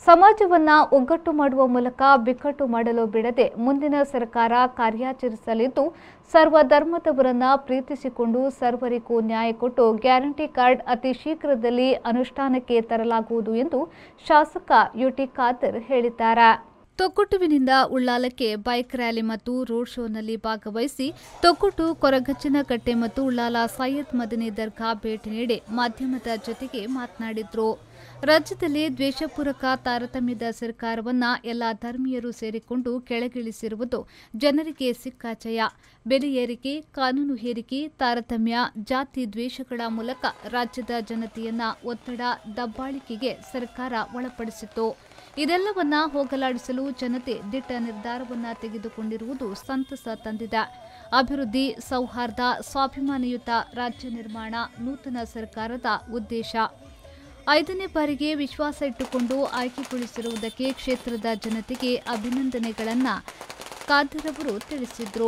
ಸಮಾಜವನ್ನ ಒಗ್ಗಟ್ಟು ಮಾಡುವ ಮೂಲಕ ಬಿಕ್ಕಟ್ಟು ಮಾಡಲು ಬಿಡದೆ ಮುಂದಿನ ಸರ್ಕಾರ ಕಾರ್ಯಾಚರಿಸಲಿದ್ದು ಸರ್ವ ಧರ್ಮದವರನ್ನ ಪ್ರೀತಿಸಿಕೊಂಡು ಸರ್ವರಿಗೂ ನ್ಯಾಯ ಕೊಟ್ಟು ಗ್ಯಾರಂಟಿ ಕಾರ್ಡ್ ಅತಿ ಶೀಘ್ರದಲ್ಲಿ ಅನುಷ್ಠಾನಕ್ಕೆ ತರಲಾಗುವುದು ಎಂದು ಶಾಸಕ ಯುಟಿ ಖಾದರ್ ಹೇಳಿದ್ದಾರೆ ತೊಕ್ಕೊಟ್ಟುವಿನಿಂದ ಉಳ್ಳಾಲಕ್ಕೆ ಬೈಕ್ ರ್ಯಾಲಿ ಮತ್ತು ರೋಡ್ ಶೋನಲ್ಲಿ ಭಾಗವಹಿಸಿ ತೊಕ್ಕೊಟ್ಟು ಕೊರಗಜ್ಜನಕಟ್ಟೆ ಮತ್ತು ಉಳ್ಳಾಲ ಸೈಯದ್ ಮದನಿ ದರ್ಗಾ ಭೇಟಿ ನೀಡಿ ಮಾಧ್ಯಮದ ಜೊತೆಗೆ ಮಾತನಾಡಿದ್ರು ರಾಜ್ಯದಲ್ಲಿ ದ್ವೇಷಪೂರಕ ತಾರತಮ್ಯದ ಸರ್ಕಾರವನ್ನ ಎಲ್ಲ ಧರ್ಮೀಯರು ಸೇರಿಕೊಂಡು ಕೆಳಗಿಳಿಸಿರುವುದು ಜನರಿಗೆ ಸಿಕ್ಕಾಚಯ ಬೆಲೆ ಏರಿಕೆ ಕಾನೂನು ಹೇರಿಕೆ ತಾರತಮ್ಯ ಜಾತಿ ದ್ವೇಷಗಳ ಮೂಲಕ ರಾಜ್ಯದ ಜನತೆಯನ್ನ ಒತ್ತಡ ದಬ್ಬಾಳಿಕೆಗೆ ಸರ್ಕಾರ ಒಳಪಡಿಸಿತ್ತು ಇದೆಲ್ಲವನ್ನ ಹೋಗಲಾಡಿಸಲು ಜನತೆ ದಿಟ್ಟ ನಿರ್ಧಾರವನ್ನ ತೆಗೆದುಕೊಂಡಿರುವುದು ಸಂತಸ ತಂದಿದೆ ಅಭಿವೃದ್ಧಿ ಸೌಹಾರ್ದ ಸ್ವಾಭಿಮಾನಯುತ ರಾಜ್ಯ ನಿರ್ಮಾಣ ನೂತನ ಸರ್ಕಾರದ ಉದ್ದೇಶ ಐದನೇ ಬಾರಿಗೆ ವಿಶ್ವಾಸ ಇಟ್ಟುಕೊಂಡು ಆಯ್ಕೆಗೊಳಿಸಿರುವುದಕ್ಕೆ ಕ್ಷೇತ್ರದ ಜನತೆಗೆ ಅಭಿನಂದನೆಗಳನ್ನ ಖಾದರ್ ಅವರು ತಿಳಿಸಿದ್ರು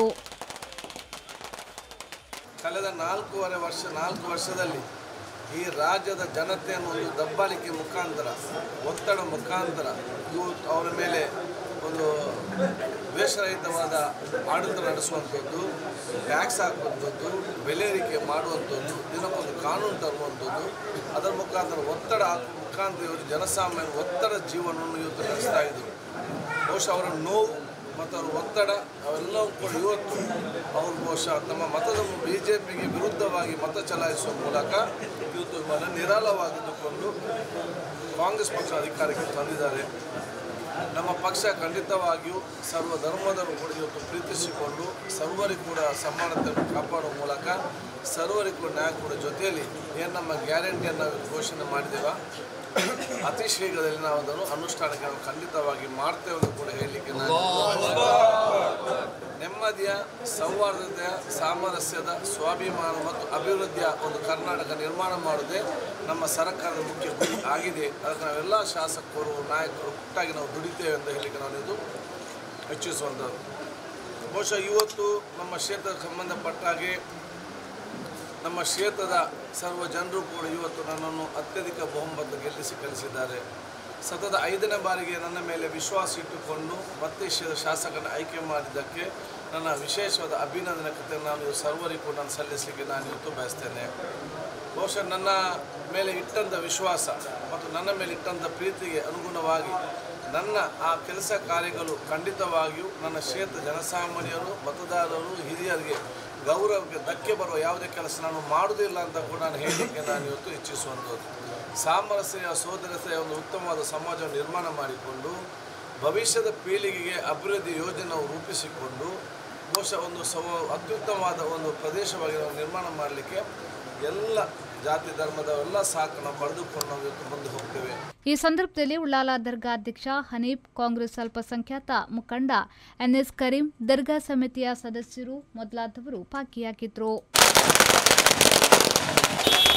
ಕಳೆದ ನಾಲ್ಕೂವರೆ ವರ್ಷ ನಾಲ್ಕು ವರ್ಷದಲ್ಲಿ ಈ ರಾಜ್ಯದ ಜನತೆಯನ್ನು ಒಂದು ದಬ್ಬಾಳಿಕೆ ಮುಖಾಂತರ ಒತ್ತಡ ಮುಖಾಂತರ ಇವತ್ತು ಅವರ ಮೇಲೆ ಒಂದು ದ್ವೇಷರಹಿತವಾದ ಆಡಳಿತ ನಡೆಸುವಂಥದ್ದು ಟ್ಯಾಕ್ಸ್ ಹಾಕುವಂಥದ್ದು ಬೆಲೆ ಏರಿಕೆ ಮಾಡುವಂಥದ್ದು ದಿನಕ್ಕೊಂದು ಕಾನೂನು ತರುವಂಥದ್ದು ಅದರ ಮುಖಾಂತರ ಒತ್ತಡ ಹಾಕುವ ಮುಖಾಂತರ ಇವತ್ತು ಜನಸಾಮಾನ್ಯರು ಒತ್ತಡ ಜೀವನವನ್ನು ಇವತ್ತು ನಡೆಸ್ತಾ ಇದ್ದರು ಬಹುಶಃ ಅವರ ನೋವು ಮತ್ತು ಅವರ ಒತ್ತಡ ಅವೆಲ್ಲವೂ ಕೂಡ ಇವತ್ತು ಅವರು ಬಹುಶಃ ತಮ್ಮ ಮತದ ಬಿ ಜೆ ಪಿಗೆ ವಿರುದ್ಧವಾಗಿ ಮತ ಚಲಾಯಿಸುವ ಮೂಲಕ ಇವತ್ತು ಮನ ನಿರಾಳವಾಗಿದ್ದುಕೊಂಡು ಕಾಂಗ್ರೆಸ್ ಪಕ್ಷ ಅಧಿಕಾರಕ್ಕೆ ತಂದಿದ್ದಾರೆ ನಮ್ಮ ಪಕ್ಷ ಖಂಡಿತವಾಗಿಯೂ ಸರ್ವ ಧರ್ಮದರು ಕೂಡ ಇವತ್ತು ಪ್ರೀತಿಸಿಕೊಂಡು ಸರ್ವರಿಗೂ ಕೂಡ ಸಮಾನತೆಯನ್ನು ಕಾಪಾಡುವ ಮೂಲಕ ಸರ್ವರಿಗೂ ಕೂಡ ನ್ಯಾಯ ಕೊಡೋ ಜೊತೆಯಲ್ಲಿ ಏನು ನಮ್ಮ ಗ್ಯಾರಂಟಿಯನ್ನು ನಾವು ಘೋಷಣೆ ಮಾಡಿದ್ದೇವೆ ಅತಿ ಶೀಘ್ರದಲ್ಲಿ ನಾವು ಅದನ್ನು ಅನುಷ್ಠಾನಕ್ಕೆ ನಾವು ಖಂಡಿತವಾಗಿ ಮಾಡ್ತೇವೆ ಅಂತ ಕೂಡ ಹೇಳಲಿಕ್ಕೆ ನಾನು ನೆಮ್ಮದಿಯ ಸೌಹಾರ್ದತೆಯ ಸಾಮರಸ್ಯದ ಸ್ವಾಭಿಮಾನ ಮತ್ತು ಅಭಿವೃದ್ಧಿಯ ಒಂದು ಕರ್ನಾಟಕ ನಿರ್ಮಾಣ ಮಾಡುವುದೇ ನಮ್ಮ ಸರ್ಕಾರದ ಮುಖ್ಯ ಗುರಿ ಆಗಿದೆ ಅದಕ್ಕೆ ನಾವೆಲ್ಲ ಶಾಸಕರು ನಾಯಕರು ಒಟ್ಟಾಗಿ ನಾವು ದುಡಿತೇವೆ ಅಂತ ಹೇಳಲಿಕ್ಕೆ ನಾನು ಇದು ಹೆಚ್ಚಿಸುವಂಥದ್ದು ಬಹುಶಃ ಇವತ್ತು ನಮ್ಮ ಕ್ಷೇತ್ರಕ್ಕೆ ಸಂಬಂಧಪಟ್ಟ ಹಾಗೆ ನಮ್ಮ ಕ್ಷೇತ್ರದ ಸರ್ವ ಜನರು ಕೂಡ ಇವತ್ತು ನನ್ನನ್ನು ಅತ್ಯಧಿಕ ಬಹುಮತ ಗೆಲ್ಲಿಸಿ ಕಳಿಸಿದ್ದಾರೆ ಸತತ ಐದನೇ ಬಾರಿಗೆ ನನ್ನ ಮೇಲೆ ವಿಶ್ವಾಸ ಇಟ್ಟುಕೊಂಡು ಮತ್ತೆ ಶ- ಶಾಸಕನ ಆಯ್ಕೆ ಮಾಡಿದ್ದಕ್ಕೆ ನನ್ನ ವಿಶೇಷವಾದ ಅಭಿನಂದನೆ ಕೃತ್ಯ ನಾನು ಸರ್ವರಿಗೂ ನಾನು ಸಲ್ಲಿಸಲಿಕ್ಕೆ ನಾನು ಇವತ್ತು ಬಯಸ್ತೇನೆ ಬಹುಶಃ ನನ್ನ ಮೇಲೆ ಇಟ್ಟಂಥ ವಿಶ್ವಾಸ ಮತ್ತು ನನ್ನ ಮೇಲೆ ಇಟ್ಟಂಥ ಪ್ರೀತಿಗೆ ಅನುಗುಣವಾಗಿ ನನ್ನ ಆ ಕೆಲಸ ಕಾರ್ಯಗಳು ಖಂಡಿತವಾಗಿಯೂ ನನ್ನ ಕ್ಷೇತ್ರ ಜನಸಾಮಾನ್ಯರು ಮತದಾರರು ಹಿರಿಯರಿಗೆ ಗೌರವಕ್ಕೆ ಧಕ್ಕೆ ಬರುವ ಯಾವುದೇ ಕೆಲಸ ನಾನು ಮಾಡುವುದಿಲ್ಲ ಅಂತ ಕೂಡ ನಾನು ಹೇಳಲಿಕ್ಕೆ ನಾನು ಇವತ್ತು ಇಚ್ಛಿಸುವಂಥದ್ದು ಸಾಮರಸ್ಯ ಸೋದರತೆಯ ಒಂದು ಉತ್ತಮವಾದ ಸಮಾಜವನ್ನು ನಿರ್ಮಾಣ ಮಾಡಿಕೊಂಡು ಭವಿಷ್ಯದ ಪೀಳಿಗೆಗೆ ಅಭಿವೃದ್ಧಿ ಯೋಜನೆ ನಾವು ರೂಪಿಸಿಕೊಂಡು ಬಹುಶಃ ಒಂದು ಸವ ಅತ್ಯುತ್ತಮವಾದ ಒಂದು ಪ್ರದೇಶವಾಗಿ ನಾವು ನಿರ್ಮಾಣ ಮಾಡಲಿಕ್ಕೆ ಎಲ್ಲ ಜಾತಿ ಧರ್ಮದ ಎಲ್ಲ ಸಾಕು ನಾವು ಪಡೆದುಕೊಂಡು ನಾವು ಇವತ್ತು ಮುಂದೆ ಹೋಗ್ತೇವೆ ಈ ಸಂದರ್ಭದಲ್ಲಿ ಉಳ್ಳಾಲ ದರ್ಗಾ ಅಧ್ಯಕ್ಷ ಹನೀಫ್ ಕಾಂಗ್ರೆಸ್ ಅಲ್ಪಸಂಖ್ಯಾತ ಮುಖಂಡ ಎನ್ಎಸ್ ಕರೀಂ ದರ್ಗಾ ಸಮಿತಿಯ ಸದಸ್ಯರು ಮೊದಲಾದವರು ಭಾಗಿಯಾಗಿದ್ದರು